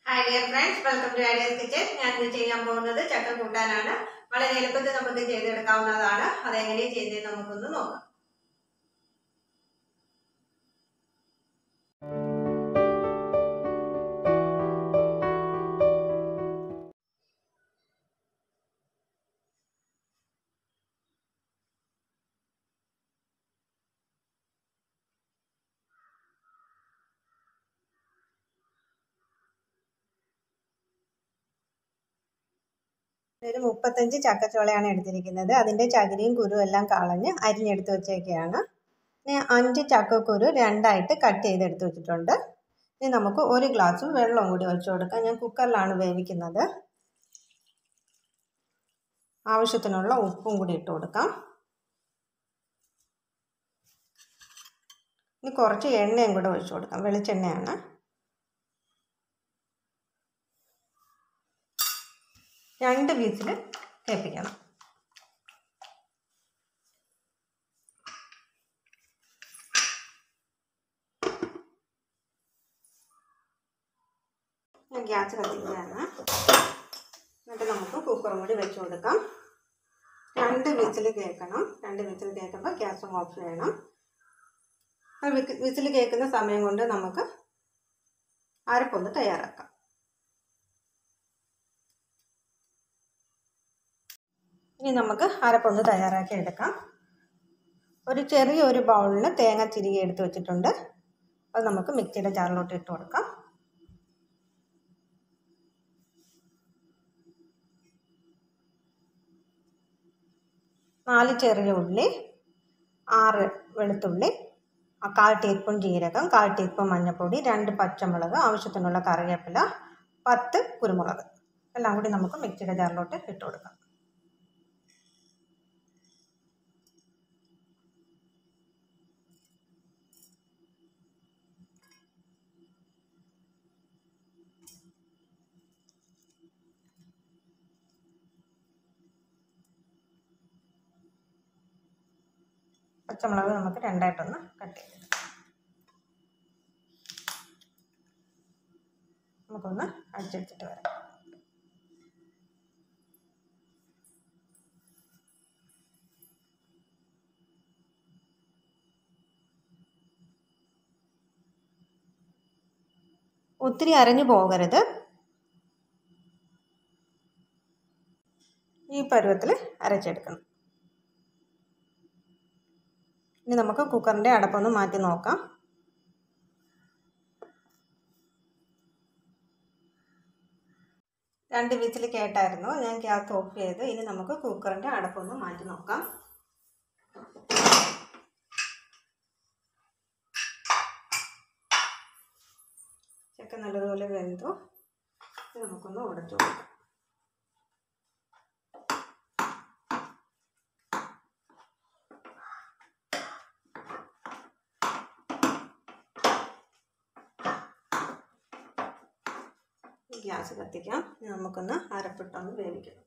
hi dear friends welcome to Ideas Kitchen ഞാൻ ഇന്ന് ചെയ്യാൻ പോകുന്നത് ചക്ക കൂട്ടാനാണ് വളരെ എളുപ്പത്തിൽ നമുക്ക് ചെയ്തെടുക്കാവുന്നതാണ് അതെങ്ങനെ ചെയ്തത് നമുക്കൊന്ന് നോക്കാം ഒരു മുപ്പത്തഞ്ച് ചക്കച്ചോളയാണ് എടുത്തിരിക്കുന്നത് അതിൻ്റെ ചകിരിയും കുരുവും എല്ലാം കളഞ്ഞ് അരിഞ്ഞെടുത്ത് വെച്ചേക്കുകയാണ് ഇനി അഞ്ച് ചക്കക്കുരു രണ്ടായിട്ട് കട്ട് ചെയ്തെടുത്ത് വെച്ചിട്ടുണ്ട് ഇനി നമുക്ക് ഒരു ഗ്ലാസ് വെള്ളം കൂടി ഒഴിച്ചു കൊടുക്കാം ഞാൻ കുക്കറിലാണ് വേവിക്കുന്നത് ആവശ്യത്തിനുള്ള ഉപ്പും കൂടി ഇട്ട് കൊടുക്കാം ഇനി കുറച്ച് എണ്ണയും കൂടെ ഒഴിച്ചു കൊടുക്കാം വെളിച്ചെണ്ണയാണ് രണ്ട് പീസിൽ കേൾപ്പിക്കണം ഞാൻ ഗ്യാസ് കത്തിക്കുകയാണ് എന്നിട്ട് നമുക്ക് കുക്കറും കൂടി വെച്ച് കൊടുക്കാം രണ്ട് വിസിൽ കേൾക്കണം രണ്ട് വിസിൽ കേൾക്കുമ്പോൾ ഗ്യാസും ഓഫ് ചെയ്യണം ആ വിസിൽ കേൾക്കുന്ന സമയം കൊണ്ട് നമുക്ക് അരപ്പൊന്ന് തയ്യാറാക്കാം ഇനി നമുക്ക് അരപ്പൊന്ന് തയ്യാറാക്കി എടുക്കാം ഒരു ചെറിയ ഒരു ബൗളിൽ തേങ്ങ ചിരികി എടുത്ത് വെച്ചിട്ടുണ്ട് അത് നമുക്ക് മിക്സിയുടെ ജാറിലോട്ട് ഇട്ട് കൊടുക്കാം നാല് ചെറിയ ഉള്ളി ആറ് വെളുത്തുള്ളി കാൽ ടീസ്പൂൺ ജീരകം കാൽ ടീസ്പൂൺ മഞ്ഞൾപ്പൊടി രണ്ട് പച്ചമുളക് ആവശ്യത്തിനുള്ള കറിവേപ്പില പത്ത് കുരുമുളക് എല്ലാം കൂടി നമുക്ക് മിക്സിയുടെ ജാറിലോട്ട് ഇട്ട് കൊടുക്കാം പച്ചമുളക് നമുക്ക് രണ്ടായിട്ടൊന്ന് കട്ട് ചെയ്ത് നമുക്കൊന്ന് അടിച്ചെടുത്തിട്ട് വരാം ഒത്തിരി അരഞ്ഞു പോകരുത് ഈ പരുവത്തിൽ അരച്ചെടുക്കണം ഇനി നമുക്ക് കുക്കറിൻ്റെ അടപ്പൊന്ന് മാറ്റി നോക്കാം രണ്ട് വിസിൽ കേട്ടായിരുന്നു ഞാൻ ഗ്യാസ് ഓഫ് ചെയ്ത് ഇനി നമുക്ക് കുക്കറിൻ്റെ അടപ്പൊന്ന് മാറ്റി നോക്കാം ചക്ക നല്ലതുപോലെ വെന്തു നമുക്കൊന്ന് ഉടച്ചു കൊടുക്കാം ഗ്യാസ് കത്തിക്കാം നമുക്കൊന്ന് അരപ്പിട്ടൊന്ന് വേവിക്കണം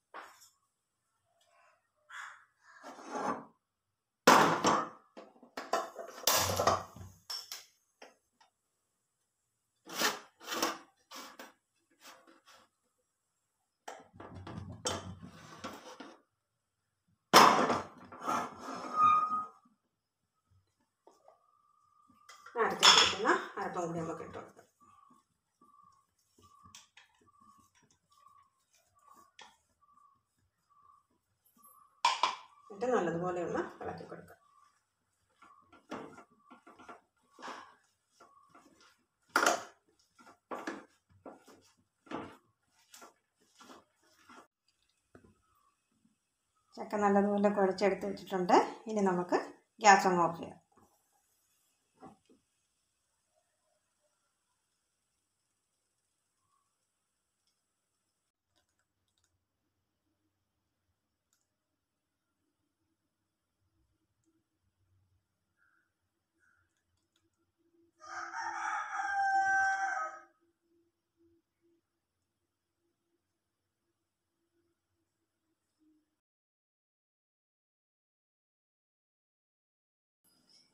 അരച്ചിരിക്കുന്ന അരപ്പം കൂടി നമുക്ക് ഇട്ട് കൊടുക്കാം എന്നിട്ട് നല്ലതുപോലെ ഒന്ന് ഇളക്കി കൊടുക്കുക ചക്ക നല്ലതുപോലെ കുഴച്ചെടുത്ത് വെച്ചിട്ടുണ്ട് ഇനി നമുക്ക് ഗ്യാസ് ഒന്ന് ഓഫ് ചെയ്യാം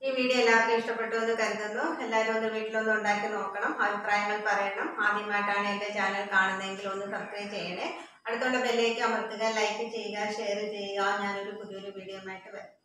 ഈ വീഡിയോ എല്ലാവർക്കും ഇഷ്ടപ്പെട്ടു എന്ന് കരുതുന്നു എല്ലാവരും ഒന്ന് വീട്ടിലൊന്ന് ഉണ്ടാക്കി നോക്കണം അഭിപ്രായങ്ങൾ പറയണം ആദ്യമായിട്ടാണ് എൻ്റെ ചാനൽ കാണുന്നതെങ്കിൽ ഒന്ന് സബ്സ്ക്രൈബ് ചെയ്യണേ അടുത്തുള്ള ബെല്ലേക്ക് അമർത്തുക ലൈക്ക് ചെയ്യുക ഷെയർ ചെയ്യുക ഞാനൊരു പുതിയൊരു വീഡിയോ ആയിട്ട് വരാം